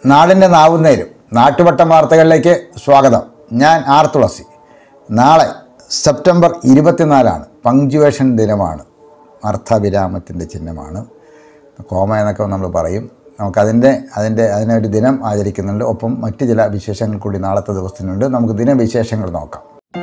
നാടിൻ്റെ നാവുന്നേരും നാട്ടുവട്ടം വാർത്തകളിലേക്ക് സ്വാഗതം ഞാൻ ആർ തുളസി നാളെ സെപ്റ്റംബർ ഇരുപത്തിനാലാണ് പങ്ക്ച്വേഷൻ ദിനമാണ് അർത്ഥവിരാമത്തിൻ്റെ ചിഹ്നമാണ് കോമ എന്നൊക്കെ നമ്മൾ പറയും നമുക്കതിൻ്റെ അതിൻ്റെ അതിനൊരു ദിനം ആചരിക്കുന്നുണ്ട് ഒപ്പം മറ്റ് ചില വിശേഷങ്ങൾ കൂടി നാളത്തെ ദിവസത്തിനുണ്ട് നമുക്ക് ദിനവിശേഷങ്ങൾ നോക്കാം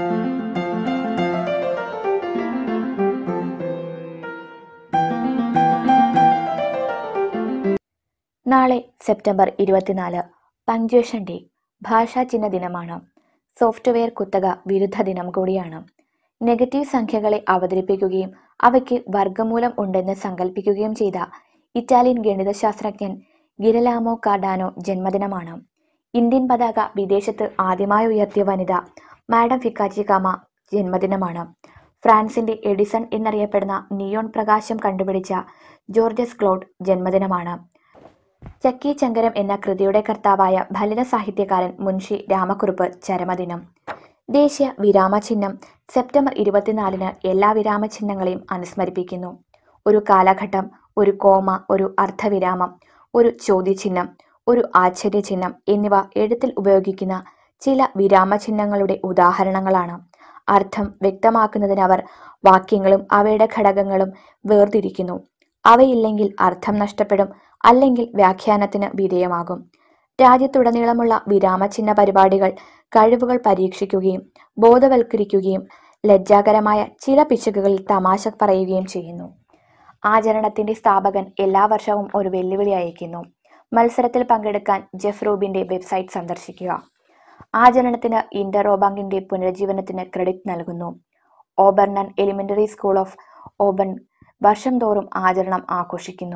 നാളെ സെപ്റ്റംബർ ഇരുപത്തിനാല് പങ്ക്ച്വേഷൻ ഡേ ഭാഷാ ചിഹ്ന ദിനമാണ് സോഫ്റ്റ്വെയർ കുത്തക വിരുദ്ധ ദിനം കൂടിയാണ് നെഗറ്റീവ് സംഖ്യകളെ അവതരിപ്പിക്കുകയും അവയ്ക്ക് വർഗമൂലം ഉണ്ടെന്ന് സങ്കല്പിക്കുകയും ചെയ്ത ഇറ്റാലിയൻ ഗണിതശാസ്ത്രജ്ഞൻ ഗിരലാമോ കാർഡാനോ ജന്മദിനമാണ് ഇന്ത്യൻ പതാക വിദേശത്ത് ആദ്യമായി ഉയർത്തിയ വനിത മാഡം ഫിക്കാച്ചി കാമ ജന്മദിനമാണ് ഫ്രാൻസിന്റെ എഡിസൺ എന്നറിയപ്പെടുന്ന നിയോൺ പ്രകാശം കണ്ടുപിടിച്ച ജോർജസ് ക്ലോഡ് ജന്മദിനമാണ് ചക്കി ചങ്കരം എന്ന കൃതിയുടെ കർത്താവായ ഫലിത സാഹിത്യകാരൻ മുൻഷി രാമക്കുറുപ്പ് ചരമദിനം ദേശീയ വിരാമചിഹ്നം സെപ്റ്റംബർ ഇരുപത്തിനാലിന് എല്ലാ വിരാമചിഹ്നങ്ങളെയും അനുസ്മരിപ്പിക്കുന്നു ഒരു കാലഘട്ടം ഒരു കോമ ഒരു അർത്ഥവിരാമം ഒരു ചോദ്യചിഹ്നം ഒരു ആശ്ചര്യചിഹ്നം എന്നിവ എഴുത്തിൽ ഉപയോഗിക്കുന്ന ചില വിരാമചിഹ്നങ്ങളുടെ ഉദാഹരണങ്ങളാണ് അർത്ഥം വ്യക്തമാക്കുന്നതിന് അവർ വാക്യങ്ങളും അവയുടെ ഘടകങ്ങളും വേർതിരിക്കുന്നു അവയില്ലെങ്കിൽ അർത്ഥം നഷ്ടപ്പെടും അല്ലെങ്കിൽ വ്യാഖ്യാനത്തിന് വിധേയമാകും രാജ്യത്തുടനീളമുള്ള വിരാമചിഹ്ന പരിപാടികൾ കഴിവുകൾ പരീക്ഷിക്കുകയും ബോധവൽക്കരിക്കുകയും ലജ്ജാകരമായ ചില പിശകുകളിൽ തമാശ പറയുകയും ചെയ്യുന്നു ആചരണത്തിന്റെ സ്ഥാപകൻ എല്ലാ വർഷവും ഒരു വെല്ലുവിളി അയക്കുന്നു മത്സരത്തിൽ പങ്കെടുക്കാൻ ജെഫ് റൂബിന്റെ വെബ്സൈറ്റ് സന്ദർശിക്കുക ആചരണത്തിന് ഇന്റർറോബാങ്കിന്റെ പുനരുജ്ജീവനത്തിന് ക്രെഡിറ്റ് നൽകുന്നു ഓബർണൻ എലിമെന്ററി സ്കൂൾ ഓഫ് ഓബൺ വർഷം തോറും ആചരണം ആഘോഷിക്കുന്നു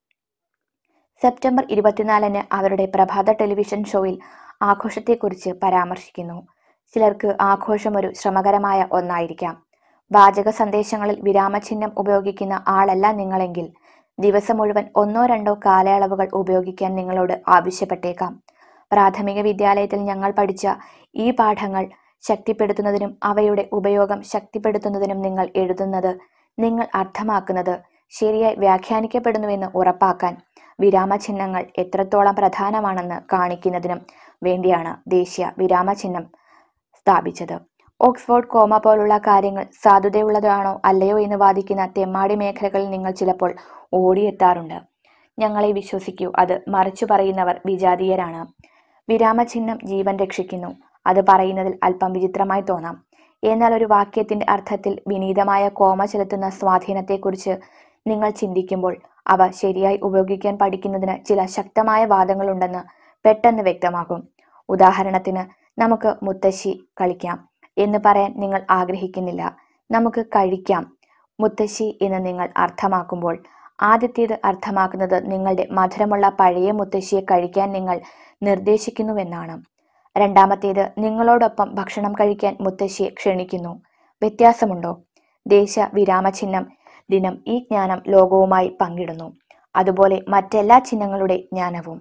സെപ്റ്റംബർ ഇരുപത്തിനാലിന് അവരുടെ പ്രഭാത ടെലിവിഷൻ ഷോയിൽ ആഘോഷത്തെക്കുറിച്ച് പരാമർശിക്കുന്നു ചിലർക്ക് ആഘോഷം ഒരു ശ്രമകരമായ ഒന്നായിരിക്കാം വാചക സന്ദേശങ്ങളിൽ വിരാമചിഹ്നം ഉപയോഗിക്കുന്ന ആളല്ല നിങ്ങളെങ്കിൽ ദിവസം മുഴുവൻ ഒന്നോ രണ്ടോ കാലയളവുകൾ ഉപയോഗിക്കാൻ നിങ്ങളോട് ആവശ്യപ്പെട്ടേക്കാം പ്രാഥമിക വിദ്യാലയത്തിൽ ഞങ്ങൾ പഠിച്ച ഈ പാഠങ്ങൾ ശക്തിപ്പെടുത്തുന്നതിനും അവയുടെ ഉപയോഗം ശക്തിപ്പെടുത്തുന്നതിനും നിങ്ങൾ എഴുതുന്നത് നിങ്ങൾ അർത്ഥമാക്കുന്നത് ശരിയായി വ്യാഖ്യാനിക്കപ്പെടുന്നുവെന്ന് ഉറപ്പാക്കാൻ വിരാമചിഹ്നങ്ങൾ എത്രത്തോളം പ്രധാനമാണെന്ന് കാണിക്കുന്നതിനും വേണ്ടിയാണ് ദേശീയ വിരാമചിഹ്നം സ്ഥാപിച്ചത് ഓക്സ്ഫോർഡ് കോമ പോലുള്ള കാര്യങ്ങൾ സാധുതയുള്ളതാണോ അല്ലയോ എന്ന് വാദിക്കുന്ന തെമ്മാടി മേഖലകളിൽ നിങ്ങൾ ചിലപ്പോൾ ഓടിയെത്താറുണ്ട് ഞങ്ങളെ വിശ്വസിക്കൂ അത് മറിച്ചു പറയുന്നവർ വിജാതീയരാണ് വിരാമചിഹ്നം ജീവൻ രക്ഷിക്കുന്നു അത് പറയുന്നതിൽ അല്പം വിചിത്രമായി തോന്നാം എന്നാൽ ഒരു വാക്യത്തിന്റെ അർത്ഥത്തിൽ വിനീതമായ കോമ ചെലുത്തുന്ന സ്വാധീനത്തെക്കുറിച്ച് നിങ്ങൾ ചിന്തിക്കുമ്പോൾ അവ ശരിയായി ഉപയോഗിക്കാൻ പഠിക്കുന്നതിന് ചില ശക്തമായ വാദങ്ങളുണ്ടെന്ന് പെട്ടെന്ന് വ്യക്തമാകും ഉദാഹരണത്തിന് നമുക്ക് മുത്തശ്ശി കളിക്കാം എന്ന് പറയാൻ നിങ്ങൾ ആഗ്രഹിക്കുന്നില്ല നമുക്ക് കഴിക്കാം മുത്തശ്ശി എന്ന് നിങ്ങൾ അർത്ഥമാക്കുമ്പോൾ ആദ്യത്തേത് അർത്ഥമാക്കുന്നത് നിങ്ങളുടെ മധുരമുള്ള പഴയ മുത്തശ്ശിയെ കഴിക്കാൻ നിങ്ങൾ നിർദ്ദേശിക്കുന്നുവെന്നാണ് രണ്ടാമത്തേത് നിങ്ങളോടൊപ്പം ഭക്ഷണം കഴിക്കാൻ മുത്തശ്ശിയെ ക്ഷണിക്കുന്നു വ്യത്യാസമുണ്ടോ ദേശ വിരാമചിഹ്നം ദിനം ഈ ജ്ഞാനം ലോകവുമായി പങ്കിടുന്നു അതുപോലെ മറ്റെല്ലാ ചിഹ്നങ്ങളുടെ ജ്ഞാനവും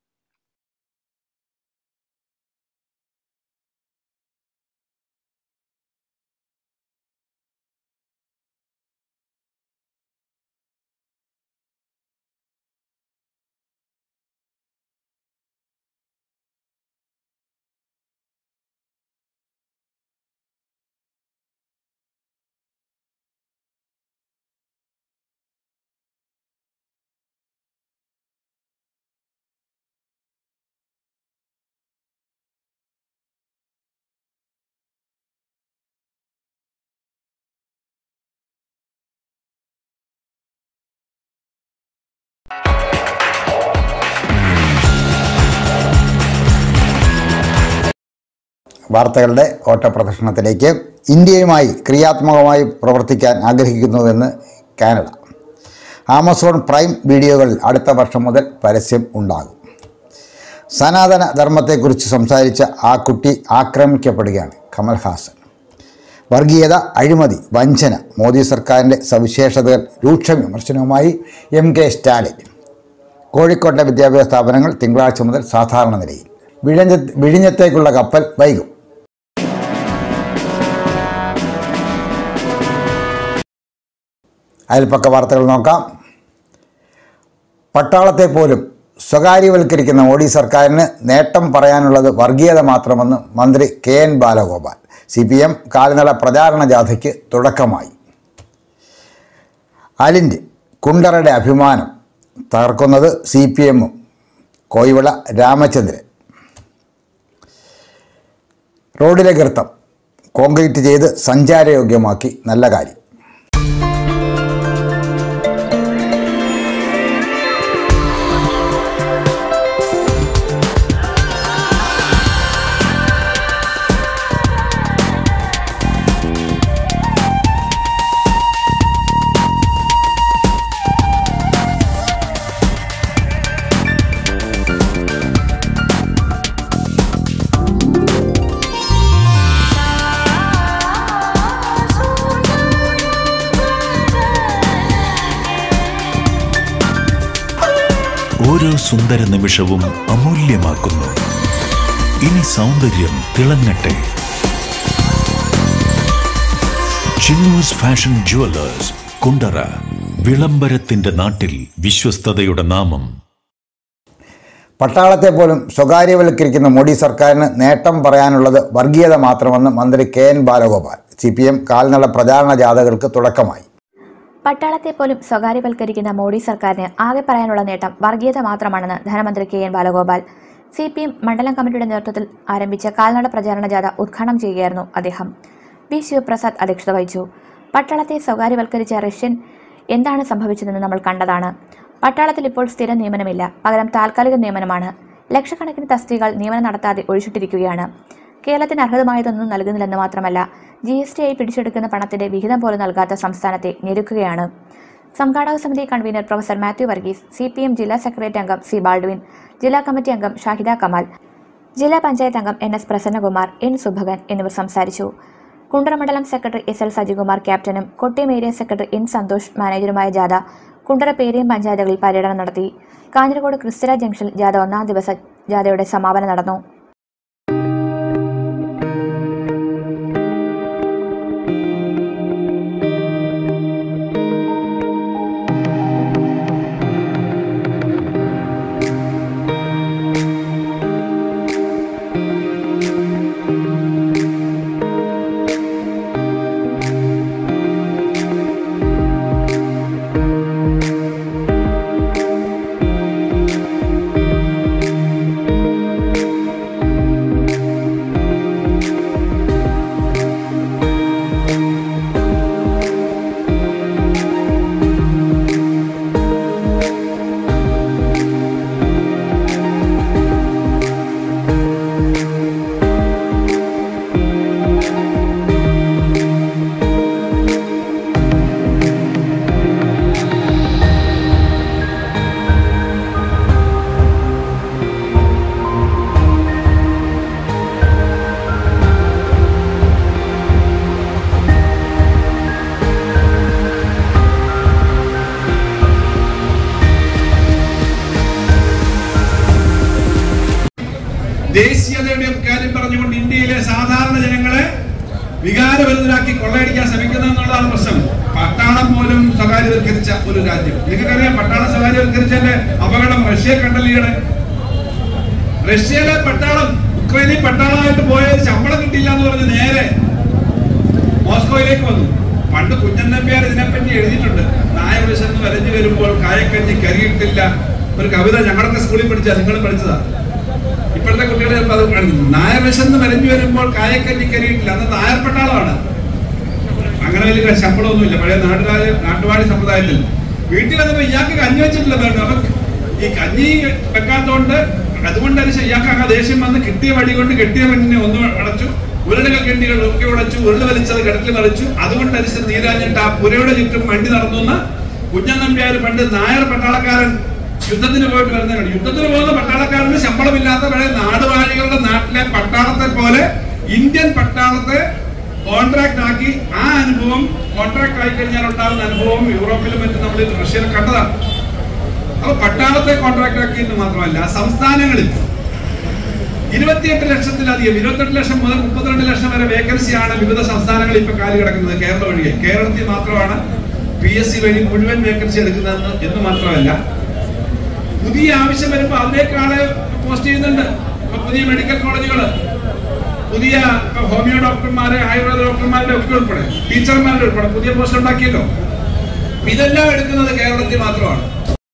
വാർത്തകളുടെ ഓട്ടപ്രദർശനത്തിലേക്ക് ഇന്ത്യയുമായി ക്രിയാത്മകമായി പ്രവർത്തിക്കാൻ ആഗ്രഹിക്കുന്നുവെന്ന് കാനഡ ആമസോൺ പ്രൈം വീഡിയോകളിൽ അടുത്ത വർഷം മുതൽ പരസ്യം ഉണ്ടാകും സനാതന ധർമ്മത്തെക്കുറിച്ച് സംസാരിച്ച ആ കുട്ടി ആക്രമിക്കപ്പെടുകയാണ് കമൽഹാസൻ വർഗീയത അഴിമതി വഞ്ചന മോദി സർക്കാരിൻ്റെ സവിശേഷതകൾ രൂക്ഷ വിമർശനവുമായി എം കെ സ്റ്റാലിൻ കോഴിക്കോട്ടെ വിദ്യാഭ്യാസ സ്ഥാപനങ്ങൾ തിങ്കളാഴ്ച മുതൽ സാധാരണ നിലയിൽ വിഴിഞ്ഞ വിഴിഞ്ഞത്തേക്കുള്ള കപ്പൽ വൈകും അയൽപ്പക്ക വാർത്തകൾ നോക്കാം പട്ടാളത്തെ പോലും സ്വകാര്യവൽക്കരിക്കുന്ന മോഡി സർക്കാരിന് നേട്ടം പറയാനുള്ളത് വർഗീയത മാത്രമെന്ന് മന്ത്രി K N Balagopal C P M കാൽനട പ്രചാരണ ജാഥയ്ക്ക് തുടക്കമായി അലിൻ്റെ കുണ്ടറയുടെ അഭിമാനം തകർക്കുന്നത് സി പി എമ്മും കോയിവിള രാമചന്ദ്രൻ റോഡിലെ ഗർത്തം കോൺക്രീറ്റ് ചെയ്ത് സഞ്ചാരയോഗ്യമാക്കി നല്ല കാര്യം ഓരോ സുന്ദര നിമിഷവും അമൂല്യമാക്കുന്നു ഇനി സൗന്ദര്യം തിളങ്ങട്ടെ ചിന്നൂസ് ഫാഷൻ ജുവലേഴ്സ് കുണ്ടറ വിളംബരത്തിന്റെ നാട്ടിൽ വിശ്വസ്തതയുടെ നാമം പട്ടാളത്തെ പോലും സ്വകാര്യവൽക്കരിക്കുന്ന മോഡി സർക്കാരിന് നേട്ടം പറയാനുള്ളത് വർഗീയത മാത്രമെന്ന് മന്ത്രി K N Balagopal C P M കാൽനട പ്രചാരണ ജാഥകൾക്ക് തുടക്കമായി പട്ടാളത്തെ പോലും സ്വകാര്യവൽക്കരിക്കുന്ന മോഡി സർക്കാരിന് ആകെ പറയാനുള്ള നേട്ടം വർഗീയത മാത്രമാണെന്ന് ധനമന്ത്രി K N Balagopal C P M മണ്ഡലം കമ്മിറ്റിയുടെ നേതൃത്വത്തിൽ ആരംഭിച്ച കാൽനട പ്രചാരണ ജാഥ ഉദ്ഘാടനം ചെയ്യുകയായിരുന്നു അദ്ദേഹം വി ശിവപ്രസാദ് അധ്യക്ഷത വഹിച്ചു പട്ടാളത്തെ സ്വകാര്യവൽക്കരിച്ച റഷ്യൻ എന്താണ് സംഭവിച്ചതെന്ന് നമ്മൾ കണ്ടതാണ് പട്ടാളത്തിൽ ഇപ്പോൾ സ്ഥിര നിയമനമില്ല പകരം താൽക്കാലിക നിയമനമാണ് ലക്ഷക്കണക്കിന് തസ്തികകൾ നിയമനം നടത്താതെ ഒഴിച്ചിട്ടിരിക്കുകയാണ് കേരളത്തിന് അർഹതമായതൊന്നും നൽകുന്നില്ലെന്ന് മാത്രമല്ല ജി എസ് ടി ആയി പിടിച്ചെടുക്കുന്ന പണത്തിന്റെ വിഹിതം പോലും നൽകാത്ത സംസ്ഥാനത്തെ ഞെരുക്കുകയാണ് സംഘാടക സമിതി convener professor Mathew Varghese C P M ജില്ലാ സെക്രട്ടറി അംഗം സി ബാൾഡ്വിൻ ജില്ലാ കമ്മിറ്റി അംഗം ഷാഹിദ കമാൽ ജില്ലാ പഞ്ചായത്ത് അംഗം N S Prasannakumar N Subhakan എന്നിവർ സംസാരിച്ചു കുണ്ടറ മണ്ഡലം സെക്രട്ടറി എസ് എൽ സജികുമാർ ക്യാപ്റ്റനും Kottiyam area secretary N Santhosh മാനേജറുമായ ജാഥ കുണ്ടറ പേരിയം പഞ്ചായത്തുകളിൽ പര്യടനം നടത്തി കാഞ്ഞിരക്കോട് ക്രിസ്തര ജംഗ്ഷനിൽ ജാഥ ഒന്നാം ദിവസ ജാഥയുടെ സമാപനം നടന്നു ദേശീയതയുടെ കാര്യം പറഞ്ഞുകൊണ്ട് ഇന്ത്യയിലെ സാധാരണ ജനങ്ങളെ വികാരഭരിതരാക്കി കൊള്ളയടിക്കാൻ ശ്രമിക്കുന്നത് എന്നുള്ളതാണ് പ്രശ്നം പട്ടാളം പോലും സ്വകാര്യവൽക്കരിച്ച ഒരു രാജ്യം നിങ്ങൾക്കറിയാം പട്ടാളം സ്വകാര്യവൽക്കരിച്ചതിന്റെ അപകടം റഷ്യ കണ്ടല്ലിയുടെ റഷ്യയിലെ പട്ടാളം ഉക്രൈനിൽ പട്ടാളമായിട്ട് പോയത് ശമ്പളം കിട്ടിയില്ല എന്ന് പറഞ്ഞ് നേരെ മോസ്കോയിലേക്ക് വന്നു പണ്ട് കുഞ്ഞൻ നമ്പ്യാർ ഇതിനെപ്പറ്റി എഴുതിയിട്ടുണ്ട് നായവിശന്ന് വരഞ്ഞു വരുമ്പോൾ കായക്കഞ്ഞി കരിയിട്ടില്ല ഒരു കവിത ഞങ്ങളൊക്കെ സ്കൂളിൽ പഠിച്ചാ നിങ്ങൾ പഠിച്ചതാ ഇപ്പോഴത്തെ കുട്ടികളെ ചിലപ്പോൾ അത് കാണുന്നു നായർ വിശന്ന് വരഞ്ഞു വരുമ്പോൾ കായക്കഞ്ഞി കരിയിട്ടില്ല അന്ന് നായർ പട്ടാളമാണ് അങ്ങനെ വലിയ ശമ്പളമൊന്നുമില്ല പഴയ നാട്ടുകാര് നാട്ടുവാടി സമുദായത്തിൽ വീട്ടിൽ വന്നപ്പോ ഇയാൾക്ക് കഞ്ഞി വെച്ചിട്ടില്ല വേണ്ട അപ്പൊ ഈ കഞ്ഞി വെക്കാത്തോണ്ട് അതുകൊണ്ടനുസരിച്ച് ഇയാൾക്ക് അങ്ങ് ദേഷ്യം വന്ന് കിട്ടിയ വടി കൊണ്ട് കെട്ടിയ പെണ്ണിനെ ഒന്ന് അടച്ചു ഉരുളുകൾ കെട്ടികൾ ഒക്കെ ഉടച്ചു ഉരുള് വലിച്ചത് കിടക്കിൽ നിറച്ചു അതുകൊണ്ടനുസരിച്ച് നീരാഞ്ഞിട്ട് ആ പുരയുടെ ചുറ്റും വണ്ടി നടന്നു എന്ന് കുഞ്ഞൻ നമ്പ്യാർ പണ്ട് നായർ പട്ടാളക്കാരൻ യുദ്ധത്തിന് പോയിട്ട് വരുന്നതാണ് യുദ്ധത്തിന് പോകുന്ന പട്ടാളക്കാരന് ശമ്പളമില്ലാത്ത പഴയ നാടുവാഴികളുടെ നാട്ടിലെ പട്ടാളത്തെ പോലെ ഇന്ത്യൻ പട്ടാളത്തെ കോൺട്രാക്ട് ആക്കി ആ അനുഭവം കോൺട്രാക്ട് ആയി കഴിഞ്ഞാൽ ഉണ്ടാകുന്ന അനുഭവം യൂറോപ്പിലും മറ്റും നമ്മൾ റഷ്യയിൽ കണ്ടതാണ് അപ്പൊ പട്ടാളത്തെ കോൺട്രാക്ട് ആക്കിയെന്ന് മാത്രമല്ല സംസ്ഥാനങ്ങളിൽ ഇരുപത്തിയെട്ട് ലക്ഷത്തിലധികം ഇരുപത്തെട്ട് ലക്ഷം മുതൽ മുപ്പത്തിരണ്ട് ലക്ഷം വരെ വേക്കൻസിയാണ് വിവിധ സംസ്ഥാനങ്ങളിൽ ഇപ്പൊ കാലി കിടക്കുന്നത് കേരളം ഒഴികെ കേരളത്തിൽ മാത്രമാണ് പി എസ് സി വഴി മുഴുവൻ വേക്കൻസി എടുക്കുന്നതെന്ന് എന്ന് മാത്രമല്ല പുതിയ ആവശ്യം വരുമ്പോൾ അതിലേക്ക് ആളെ പോസ്റ്റ് ചെയ്യുന്നുണ്ട് ഇപ്പൊ പുതിയ മെഡിക്കൽ കോളേജുകൾ പുതിയ ഇപ്പൊ ഹോമിയോ ഡോക്ടർമാരെ ആയുർവേദ ഡോക്ടർമാരുടെ ഒക്കെ ഉൾപ്പെടെ ടീച്ചർമാരുടെ ഉൾപ്പെടെ പുതിയ പോസ്റ്റ് ഉണ്ടാക്കിയല്ലോ അപ്പൊ ഇതെല്ലാം എടുക്കുന്നത് കേരളത്തിൽ മാത്രമാണ്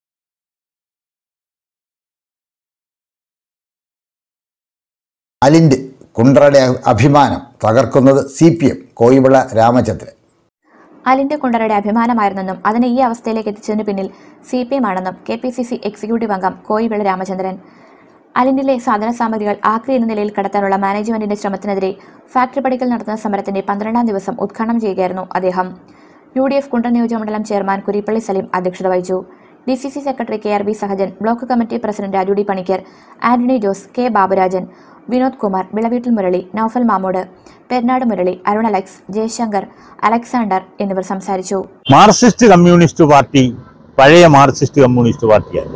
അലിൻഡ് കുണ്ട്രയുടെ അഭിമാനം തകർക്കുന്നത് C P M Koyivila Ramachandran അലിന്റെ കുണ്ടറയുടെ അഭിമാനമായിരുന്നെന്നും അതിനെ ഈ അവസ്ഥയിലേക്ക് എത്തിച്ചതിന് പിന്നിൽ സി പി എം ആണെന്നും K P C C executive അംഗം കോയിവിള രാമചന്ദ്രൻ അലിൻഡിലെ സാധന സാമഗ്രികൾ ആക്രി എന്ന നിലയിൽ കടത്താനുള്ള മാനേജ്മെന്റിന്റെ ശ്രമത്തിനെതിരെ ഫാക്ടറി പടിക്കൽ നടത്തുന്ന സമരത്തിന്റെ പന്ത്രണ്ടാം ദിവസം ഉദ്ഘാടനം ചെയ്യുകയായിരുന്നു അദ്ദേഹം യു ഡി എഫ് കുണ്ടർ നിയോജകമണ്ഡലം ചെയർമാൻ കുരിപ്പള്ളി സലീം അധ്യക്ഷത വഹിച്ചു D C C secretary K R B Sahajan block committee president Raju D Panicker Antony Jose K Baburajan Vinod Kumar Vilaveettil Murali Noufal Mamood Perunad Murali Arun Alex Jayashankar Alexander എന്നിവർ സംസാരിച്ചു മാർക്സിസ്റ്റ് കമ്മ്യൂണിസ്റ്റ് പാർട്ടി പഴയ മാർക്സിസ്റ്റ് കമ്മ്യൂണിസ്റ്റ് പാർട്ടിയല്ല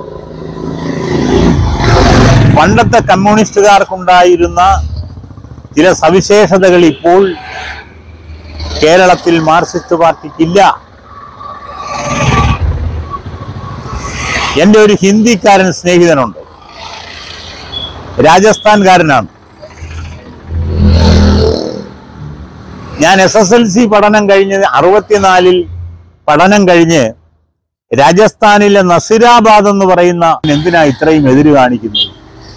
പണ്ടത്തെ കമ്മ്യൂണിസ്റ്റുകാർക്കുണ്ടായിരുന്ന ചില സവിശേഷതകൾ ഇപ്പോൾ കേരളത്തിൽ മാർക്സിസ്റ്റ് പാർട്ടിക്കില്ല എൻ്റെ ഒരു ഹിന്ദിക്കാരൻ സ്നേഹിതനുണ്ട് രാജസ്ഥാൻകാരനാണ് ഞാൻ എസ് എസ് എൽ സി പഠനം കഴിഞ്ഞ് അറുപത്തിനാലിൽ പഠനം കഴിഞ്ഞ് രാജസ്ഥാനിലെ നസിരാബാദ് എന്ന് പറയുന്ന എന്തിനാ ഇത്രയും എതിര് കാണിക്കുന്നത്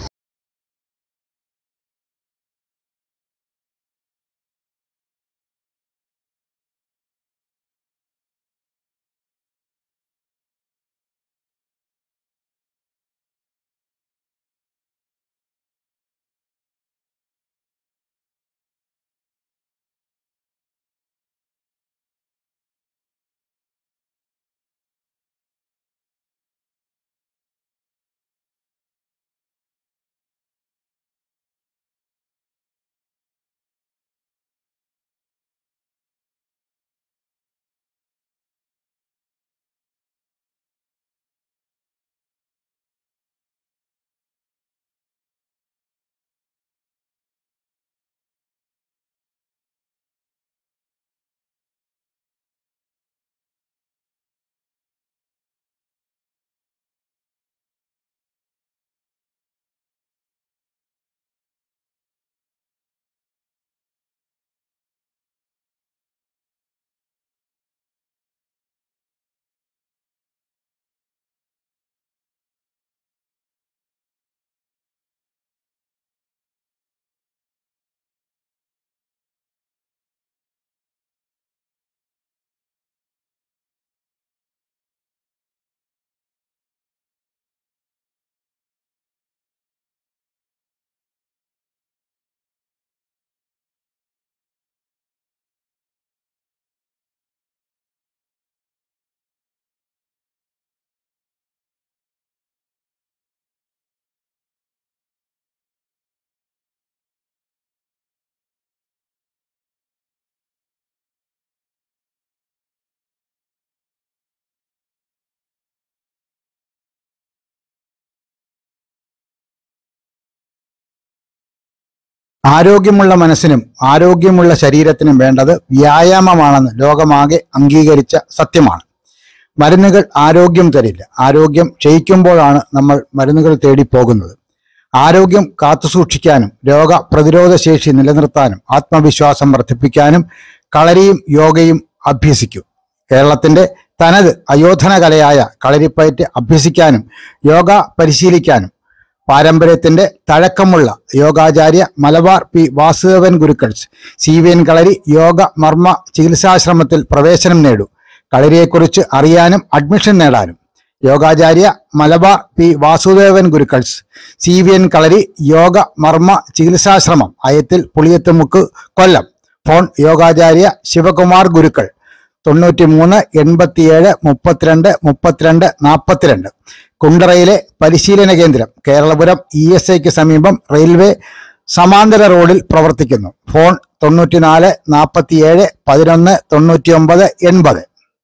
ആരോഗ്യമുള്ള മനസ്സിനും ആരോഗ്യമുള്ള ശരീരത്തിനും വേണ്ടത് വ്യായാമമാണെന്ന് ലോകമാകെ അംഗീകരിച്ച സത്യമാണ് മരുന്നുകൾ ആരോഗ്യം തരില്ല ആരോഗ്യം ക്ഷയിക്കുമ്പോഴാണ് നമ്മൾ മരുന്നുകൾ തേടി പോകുന്നത് ആരോഗ്യം കാത്തുസൂക്ഷിക്കാനും രോഗപ്രതിരോധ ശേഷി നിലനിർത്താനും ആത്മവിശ്വാസം വർദ്ധിപ്പിക്കാനും കളരിയും യോഗയും അഭ്യസിക്കൂ കേരളത്തിന്റെ തനത് അയോധന കലയായ കളരിപ്പയറ്റ് അഭ്യസിക്കാനും യോഗ പരിശീലിക്കാനും പാരമ്പര്യത്തിന്റെ തഴക്കമുള്ള Yogacharya Malabar P Vasudevan Gurukkals C V N Kalari yoga മർമ്മ ചികിത്സാശ്രമത്തിൽ പ്രവേശനം നേടൂ കളരിയെക്കുറിച്ച് അറിയാനും അഡ്മിഷൻ നേടാനും Yogacharya Malabar P Vasudevan Gurukkals C V N Kalari yoga മർമ്മ ചികിത്സാശ്രമം അയത്തിൽ പുളിയത്തുമുക്ക് കൊല്ലം ഫോൺ യോഗാചാര്യ ശിവകുമാർ ഗുരുക്കൾ തൊണ്ണൂറ്റി മൂന്ന് എൺപത്തിയേഴ് മുപ്പത്തിരണ്ട് മുപ്പത്തിരണ്ട് നാൽപ്പത്തിരണ്ട് കുണ്ടറയിലെ പരിശീലന കേന്ദ്രം കേരളപുരം ഇ എസ് ഐക്ക് സമീപം റെയിൽവേ സമാന്തര റോഡിൽ പ്രവർത്തിക്കുന്നു ഫോൺ തൊണ്ണൂറ്റിനാല് നാൽപ്പത്തിയേഴ് പതിനൊന്ന് തൊണ്ണൂറ്റി ഒമ്പത് എൺപത്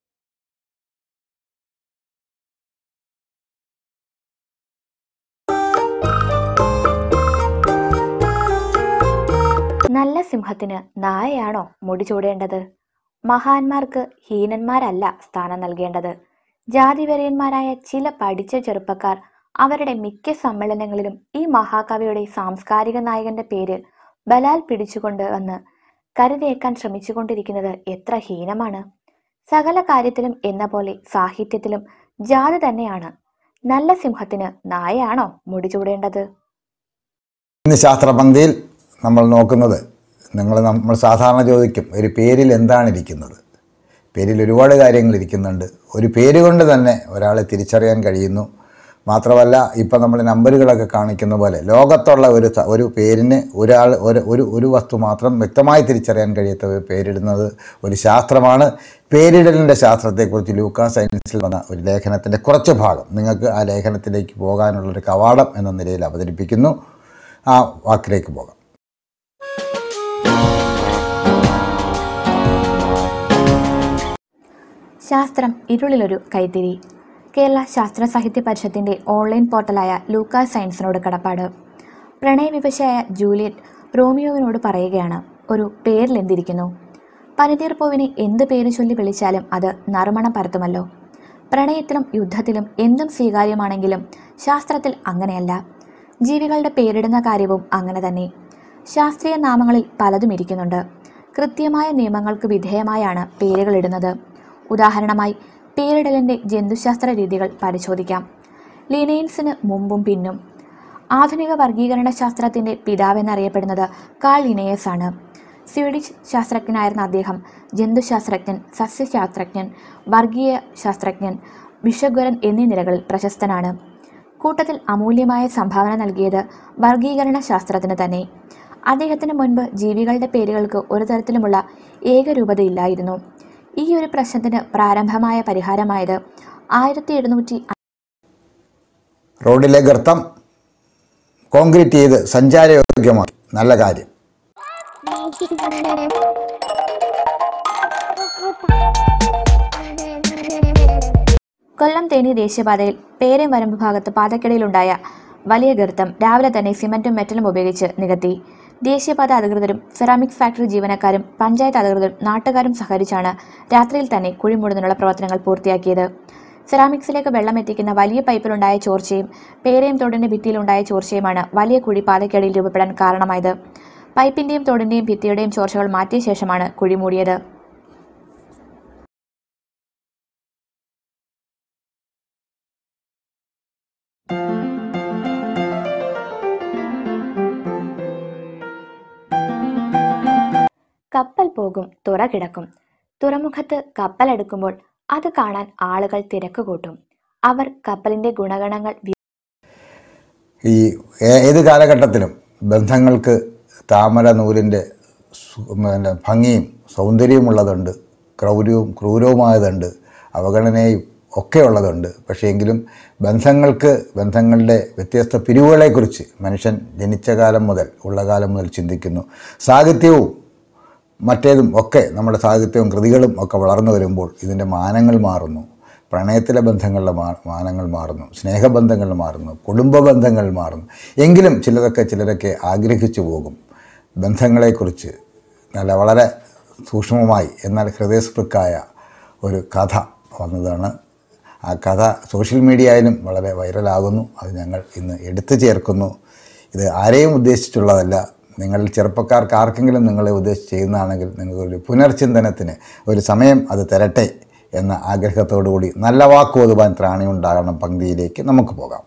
നല്ല സിംഹത്തിന് നായയാണോ മുടി ചൂടേണ്ടത് മഹാന്മാർക്ക് ഹീനന്മാരല്ല സ്ഥാനം നൽകേണ്ടത് ജാതിവെറിയന്മാരായ ചില പഠിച്ച ചെറുപ്പക്കാർ അവരുടെ മിക്ക സമ്മേളനങ്ങളിലും ഈ മഹാകവിയുടെ സാംസ്കാരിക നായകന്റെ പേര് ബലാൽ പിടിച്ചുകൊണ്ട് വന്ന് കരുതേക്കാൻ ശ്രമിച്ചുകൊണ്ടിരിക്കുന്നത് എത്ര ഹീനമാണ് സകല കാര്യത്തിലും എന്ന പോലെ സാഹിത്യത്തിലും ജാതി തന്നെയാണ് നല്ല സിംഹത്തിന് നായയാണോ മുടിചൂടേണ്ടത് ഇന്ന് ശാസ്ത്രപങ്ക്തിയിൽ നമ്മൾ നോക്കുന്നത് നിങ്ങൾ നമ്മൾ സാധാരണ ചോദിക്കും ഒരു പേരിൽ എന്താണ് ഇരിക്കുന്നത് പേരിൽ ഒരുപാട് കാര്യങ്ങൾ ഇരിക്കുന്നുണ്ട് ഒരു പേര് കൊണ്ട് തന്നെ ഒരാളെ തിരിച്ചറിയാൻ കഴിയുന്നു മാത്രമല്ല ഇപ്പം നമ്മൾ നമ്പറുകളൊക്കെ കാണിക്കുന്ന പോലെ ലോകത്തുള്ള ഒരു സ- ഒരു പേരിന് ഒരാൾ ഒരു ഒരു ഒരു വസ്തു മാത്രം വ്യക്തമായി തിരിച്ചറിയാൻ കഴിയാത്ത ഒരു പേരിടുന്നത് ഒരു ശാസ്ത്രമാണ് പേരിടലിൻ്റെ ശാസ്ത്രത്തെക്കുറിച്ച് ലൂക്കാ സയൻസിൽ വന്ന ഒരു ലേഖനത്തിൻ്റെ കുറച്ച് ഭാഗം നിങ്ങൾക്ക് ആ ലേഖനത്തിലേക്ക് പോകാനുള്ളൊരു കവാടം എന്ന നിലയിൽ അവതരിപ്പിക്കുന്നു ആ വാക്കിലേക്ക് പോകാം ശാസ്ത്രം ഇരുളിലൊരു കൈത്തിരി കേരള ശാസ്ത്ര സാഹിത്യ പരിഷത്തിന്റെ ഓൺലൈൻ പോർട്ടലായ ലൂക്കാ സയൻസിനോട് കടപ്പാട് പ്രണയവിവശയായ ജൂലിയറ്റ് റോമിയോവിനോട് പറയുകയാണ് ഒരു പേരിൽ എന്തിരിക്കുന്നു പനിതീർ പൂവിനെ എന്ത് പേര് ചൊല്ലി വിളിച്ചാലും അത് നറുമണം പരത്തുമല്ലോ പ്രണയത്തിലും യുദ്ധത്തിലും എന്തും സ്വീകാര്യമാണെങ്കിലും ശാസ്ത്രത്തിൽ അങ്ങനെയല്ല ജീവികളുടെ പേരിടുന്ന കാര്യവും അങ്ങനെ തന്നെ ശാസ്ത്രീയ നാമങ്ങളിൽ പലതും ഇരിക്കുന്നുണ്ട് കൃത്യമായ നിയമങ്ങൾക്ക് വിധേയമായാണ് പേരുകൾ ഇടുന്നത് ഉദാഹരണമായി പേരിടലിൻ്റെ ജന്തുശാസ്ത്ര രീതികൾ പരിശോധിക്കാം ലിനേൻസിന് മുമ്പും പിന്നും ആധുനിക വർഗീകരണ ശാസ്ത്രത്തിൻ്റെ പിതാവെന്നറിയപ്പെടുന്നത് കാൾ ലിനേയസ് ആണ് സ്വീഡിഷ് ശാസ്ത്രജ്ഞനായിരുന്ന അദ്ദേഹം ജന്തുശാസ്ത്രജ്ഞൻ സസ്യശാസ്ത്രജ്ഞൻ വർഗീയ ശാസ്ത്രജ്ഞൻ വിഷഗ്വരൻ എന്നീ നിലകളിൽ പ്രശസ്തനാണ് കൂട്ടത്തിൽ അമൂല്യമായ സംഭാവന നൽകിയത് വർഗീകരണ ശാസ്ത്രത്തിന് തന്നെ അദ്ദേഹത്തിന് മുൻപ് ജീവികളുടെ പേരുകൾക്ക് ഒരു തരത്തിലുമുള്ള ഏകരൂപതയില്ലായിരുന്നു ഈ ഒരു പ്രശ്നത്തിന് പ്രാരംഭമായ പരിഹാരമായത് ആയിരത്തി എഴുന്നൂറ്റി റോഡിലെ ഗർത്തം കോൺക്രീറ്റ് ചെയ്ത് സഞ്ചാരയോഗ്യമാക്കി നല്ല കാര്യം കൊല്ലം തേനി ദേശീയപാതയിൽ പേരേം വരമ്പ് ഭാഗത്ത് പാതക്കിടയിലുണ്ടായ വലിയ ഗർത്തം രാവിലെ തന്നെ സിമന്റും മെറ്റലും ഉപയോഗിച്ച് നികത്തി ദേശീയപാത അധികൃതരും സെറാമിക്സ് ഫാക്ടറി ജീവനക്കാരും പഞ്ചായത്ത് അധികൃതരും നാട്ടുകാരും സഹകരിച്ചാണ് രാത്രിയിൽ തന്നെ കുഴി മൂടുന്നതിനുള്ള പ്രവർത്തനങ്ങൾ പൂർത്തിയാക്കിയത് സെറാമിക്സിലേക്ക് വെള്ളം എത്തിക്കുന്ന വലിയ പൈപ്പിലുണ്ടായ ചോർച്ചയും പേരയും തോടിന്റെ ഭിത്തിയിലുണ്ടായ ചോർച്ചയുമാണ് വലിയ കുഴി പാതയ്ക്കടിയിൽ രൂപപ്പെടാൻ കാരണമായത് പൈപ്പിന്റെയും തോടിന്റെയും ഭിത്തിയുടെയും ചോർച്ചകൾ മാറ്റിയ ശേഷമാണ് കുഴി മൂടിയത് കപ്പൽ പോകും തുറ കിടക്കും തുറമുഖത്ത് കപ്പൽ അടുക്കുമ്പോൾ അത് കാണാൻ ആളുകൾ തിരക്ക് കൂട്ടും അവർ കപ്പലിന്റെ ഗുണഗണങ്ങൾ വി- ഈ ഏ- ഏത് കാലഘട്ടത്തിലും ബന്ധങ്ങൾക്ക് താമര നൂലിൻ്റെ സു- പിന്നെ ഭംഗിയും സൗന്ദര്യവും ഉള്ളതുണ്ട് ക്രൗര്യവും ക്രൂരവുമായതുണ്ട് അവഗണനയും ഒക്കെ ഉള്ളതുണ്ട് പക്ഷേ എങ്കിലും ബന്ധങ്ങൾക്ക് ബന്ധങ്ങളുടെ വ്യത്യസ്ത പിരിവുകളെക്കുറിച്ച് മനുഷ്യൻ ജനിച്ച കാലം മുതൽ ഉള്ള കാലം മുതൽ ചിന്തിക്കുന്നു സാഹിത്യവും മറ്റേതും ഒക്കെ നമ്മുടെ സാഹിത്യവും കൃതികളും ഒക്കെ വളർന്നു വരുമ്പോൾ ഇതിൻ്റെ മാനങ്ങൾ മാറുന്നു പ്രണയത്തിലെ ബന്ധങ്ങളുടെ മാ മാനങ്ങൾ മാറുന്നു സ്നേഹബന്ധങ്ങൾ മാറുന്നു കുടുംബ ബന്ധങ്ങൾ മാറുന്നു എങ്കിലും ചിലതൊക്കെ ചിലരൊക്കെ ആഗ്രഹിച്ചു പോകും ബന്ധങ്ങളെക്കുറിച്ച് നല്ല വളരെ സൂക്ഷ്മമായി എന്നാൽ ഹൃദയസ്പൃക്കായ ഒരു കഥ വന്നതാണ് ആ കഥ സോഷ്യൽ മീഡിയയിലും വളരെ വൈറലാകുന്നു അത് ഞങ്ങൾ ഇന്ന് എടുത്തു ചേർക്കുന്നു ഇത് ആരെയും ഉദ്ദേശിച്ചുള്ളതല്ല നിങ്ങൾ ചെറുപ്പക്കാർക്ക് ആർക്കെങ്കിലും നിങ്ങളെ ഉദ്ദേശിച്ച് ചെയ്യുന്നതാണെങ്കിൽ നിങ്ങൾക്കൊരു പുനർചിന്തനത്തിന് ഒരു സമയം അത് തരട്ടെ എന്ന ആഗ്രഹത്തോടു കൂടി നല്ല വാക്ക് ഓതുവാൻ ത്രാണിയുണ്ടാകണം പങ്ക്തിയിലേക്ക് നമുക്ക് പോകാം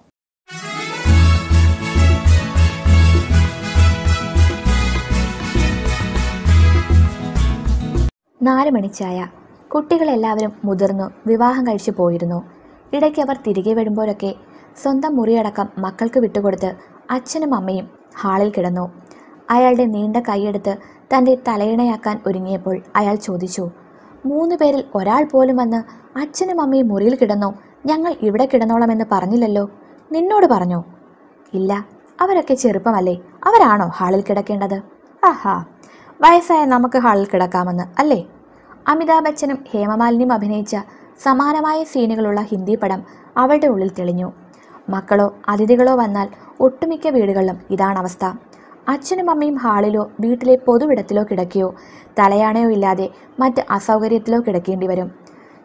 നാല് മണിച്ചായ കുട്ടികളെല്ലാവരും മുതിർന്നു വിവാഹം കഴിച്ചു പോയിരുന്നു ഇടയ്ക്ക് അവർ തിരികെ വരുമ്പോഴൊക്കെ സ്വന്തം മുറിയടക്കം മക്കൾക്ക് വിട്ടുകൊടുത്ത് അച്ഛനും അമ്മയും ഹാളിൽ കിടന്നു അയാളുടെ നീണ്ട കൈയെടുത്ത് തൻ്റെ തലയിണയാക്കാൻ ഒരുങ്ങിയപ്പോൾ അയാൾ ചോദിച്ചു മൂന്ന് പേരിൽ ഒരാൾ പോലും വന്ന് അച്ഛനും അമ്മയും മുറിയിൽ കിടന്നോ ഞങ്ങൾ ഇവിടെ കിടന്നോളാമെന്ന് പറഞ്ഞില്ലല്ലോ നിന്നോട് പറഞ്ഞോ ഇല്ല അവരൊക്കെ ചെറുപ്പമല്ലേ അവരാണോ ഹാളിൽ കിടക്കേണ്ടത് ആഹാ വയസ്സായ നമുക്ക് ഹാളിൽ കിടക്കാമെന്ന് അല്ലേ അമിതാഭ് ബച്ചനും ഹേമമാലിനിയും അഭിനയിച്ച സമാനമായ സീനുകളുള്ള ഹിന്ദി പടം അവളുടെ ഉള്ളിൽ തെളിഞ്ഞു മക്കളോ അതിഥികളോ വന്നാൽ ഒട്ടുമിക്ക വീടുകളിലും ഇതാണ് അവസ്ഥ അച്ഛനും അമ്മയും ഹാളിലോ വീട്ടിലെ പൊതുവിടത്തിലോ കിടക്കുകയോ തലയാണയോ ഇല്ലാതെ മറ്റ് അസൗകര്യത്തിലോ കിടക്കേണ്ടി വരും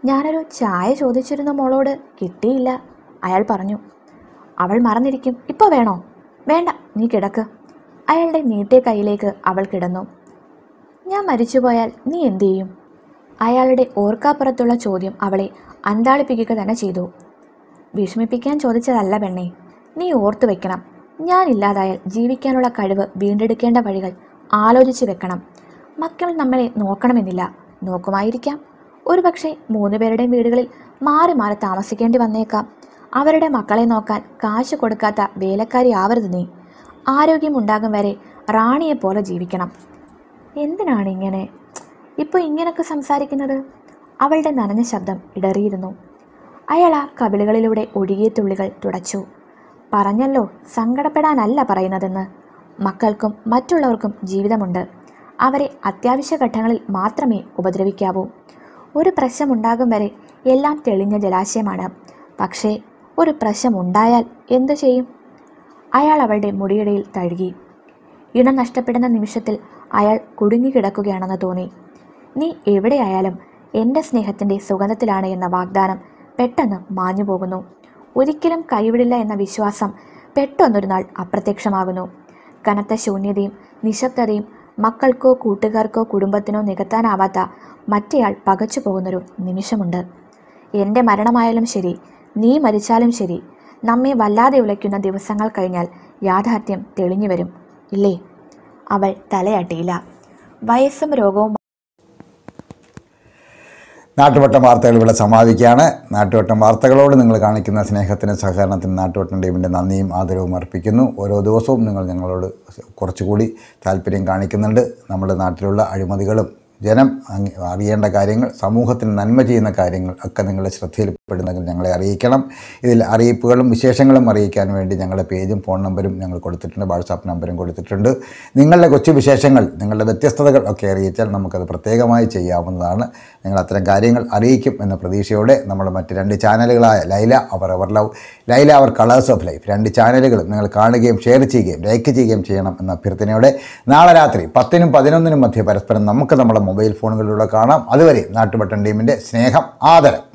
ഞാനൊരു ചായ ചോദിച്ചിരുന്ന മോളോട് കിട്ടിയില്ല അയാൾ പറഞ്ഞു അവൾ മറന്നിരിക്കും ഇപ്പോൾ വേണോ വേണ്ട നീ കിടക്ക് അയാളുടെ നീട്ടിയ കൈയിലേക്ക് അവൾ കിടന്നു ഞാൻ മരിച്ചുപോയാൽ നീ എന്തു ചെയ്യും അയാളുടെ ഓർക്കാപ്പുറത്തുള്ള ചോദ്യം അവളെ അന്താളിപ്പിക്കുക തന്നെ ചെയ്തു വിഷമിപ്പിക്കാൻ ചോദിച്ചതല്ല പെണ്ണെ നീ ഓർത്തു വെക്കണം ഞാൻ ഇല്ലാതായാൽ ജീവിക്കാനുള്ള കഴിവ് വീണ്ടെടുക്കേണ്ട വഴികൾ ആലോചിച്ച് വെക്കണം മക്കൾ നമ്മളെ നോക്കണമെന്നില്ല നോക്കുമായിരിക്കാം ഒരുപക്ഷെ മൂന്ന് പേരുടെയും വീടുകളിൽ മാറി മാറി താമസിക്കേണ്ടി വന്നേക്കാം അവരുടെ മക്കളെ നോക്കാൻ കാശ് കൊടുക്കാത്ത വേലക്കാരി ആവരുത് നീ ആരോഗ്യമുണ്ടാകും വരെ റാണിയെപ്പോലെ ജീവിക്കണം എന്തിനാണ് ഇങ്ങനെ ഇപ്പോൾ ഇങ്ങനൊക്കെ സംസാരിക്കുന്നത് അവളുടെ നനഞ്ഞ ശബ്ദം ഇടറിയിരുന്നു അയാൾ ആ കവിളുകളിലൂടെ ഒഴുകിയ തുള്ളികൾ തുടച്ചു പറഞ്ഞല്ലോ സങ്കടപ്പെടാനല്ല പറയുന്നതെന്ന് മക്കൾക്കും മറ്റുള്ളവർക്കും ജീവിതമുണ്ട് അവരെ അത്യാവശ്യ ഘട്ടങ്ങളിൽ മാത്രമേ ഉപദ്രവിക്കാവൂ ഒരു പ്രശ്നമുണ്ടാകും വരെ എല്ലാം തെളിഞ്ഞ ജലാശയമാണ് പക്ഷേ ഒരു പ്രശ്നമുണ്ടായാൽ എന്തു ചെയ്യും അയാൾ അവളുടെ മുടിയിടയിൽ തഴുകി ഇണം നഷ്ടപ്പെടുന്ന നിമിഷത്തിൽ അയാൾ കുടുങ്ങിക്കിടക്കുകയാണെന്ന് തോന്നി നീ എവിടെയായാലും എൻ്റെ സ്നേഹത്തിൻ്റെ സുഗന്ധത്തിലാണ് എന്ന വാഗ്ദാനം പെട്ടെന്ന് മാഞ്ഞു പോകുന്നു ഒരിക്കലും കൈവിടില്ല എന്ന വിശ്വാസം പെട്ടെന്നൊരു നാൾ അപ്രത്യക്ഷമാകുന്നു കനത്ത ശൂന്യതയും നിശബ്ദതയും മക്കൾക്കോ കൂട്ടുകാർക്കോ കുടുംബത്തിനോ നികത്താനാവാത്ത മറ്റേയാൾ പകച്ചു പോകുന്നൊരു നിമിഷമുണ്ട് എൻ്റെ മരണമായാലും ശരി നീ മരിച്ചാലും ശരി നമ്മെ വല്ലാതെ ഉലയ്ക്കുന്ന ദിവസങ്ങൾ കഴിഞ്ഞാൽ യാഥാർത്ഥ്യം തെളിഞ്ഞു വരും ഇല്ലേ അവൾ തലയാട്ടിയില്ല വയസ്സും രോഗവും നാട്ടുവട്ടം വാർത്തകൾ ഇവിടെ സമാപിക്കുകയാണ് നാട്ടുവട്ടം വാർത്തകളോട് നിങ്ങൾ കാണിക്കുന്ന സ്നേഹത്തിനും സഹകരണത്തിനും നാട്ടുവട്ടം ടീമിൻ്റെ നന്ദിയും ആദരവും അർപ്പിക്കുന്നു ഓരോ ദിവസവും നിങ്ങൾ ഞങ്ങളോട് കുറച്ചുകൂടി താല്പര്യം കാണിക്കുന്നുണ്ട് നമ്മുടെ നാട്ടിലുള്ള അഴിമതികളും ജനം അങ്ങ് അറിയേണ്ട കാര്യങ്ങൾ സമൂഹത്തിന് നന്മ ചെയ്യുന്ന കാര്യങ്ങൾ ഒക്കെ നിങ്ങളുടെ ശ്രദ്ധയിൽപ്പെടുന്നെങ്കിൽ ഞങ്ങളെ അറിയിക്കണം ഇതിൽ അറിയിപ്പുകളും വിശേഷങ്ങളും അറിയിക്കാൻ വേണ്ടി ഞങ്ങളുടെ പേജും ഫോൺ നമ്പരും ഞങ്ങൾ കൊടുത്തിട്ടുണ്ട് വാട്സാപ്പ് നമ്പരും കൊടുത്തിട്ടുണ്ട് നിങ്ങളുടെ കൊച്ചു വിശേഷങ്ങൾ നിങ്ങളുടെ വ്യത്യസ്തതകൾ ഒക്കെ അറിയിച്ചാൽ നമുക്കത് പ്രത്യേകമായി ചെയ്യാവുന്നതാണ് നിങ്ങൾ അത്തരം കാര്യങ്ങൾ അറിയിക്കും എന്ന പ്രതീക്ഷയോടെ നമ്മുടെ മറ്റ് രണ്ട് ചാനലുകളായ ലൈല അവർ അവർ ലവ് ലൈല അവർ കളേഴ്സ് ഓഫ് ലൈഫ് രണ്ട് ചാനലുകളും നിങ്ങൾ കാണുകയും ഷെയർ ചെയ്യുകയും ലൈക്ക് ചെയ്യുകയും ചെയ്യണം എന്ന അഭ്യർത്ഥനയോടെ നാളെ രാത്രി പത്തിനും പതിനൊന്നിനും മധ്യ പരസ്പരം നമുക്ക് നമ്മുടെ മൊബൈൽ ഫോണുകളിലൂടെ കാണാം അതുവരെ നാട്ടുപട്ടൺ ടീമിൻ്റെ സ്നേഹം ആദരം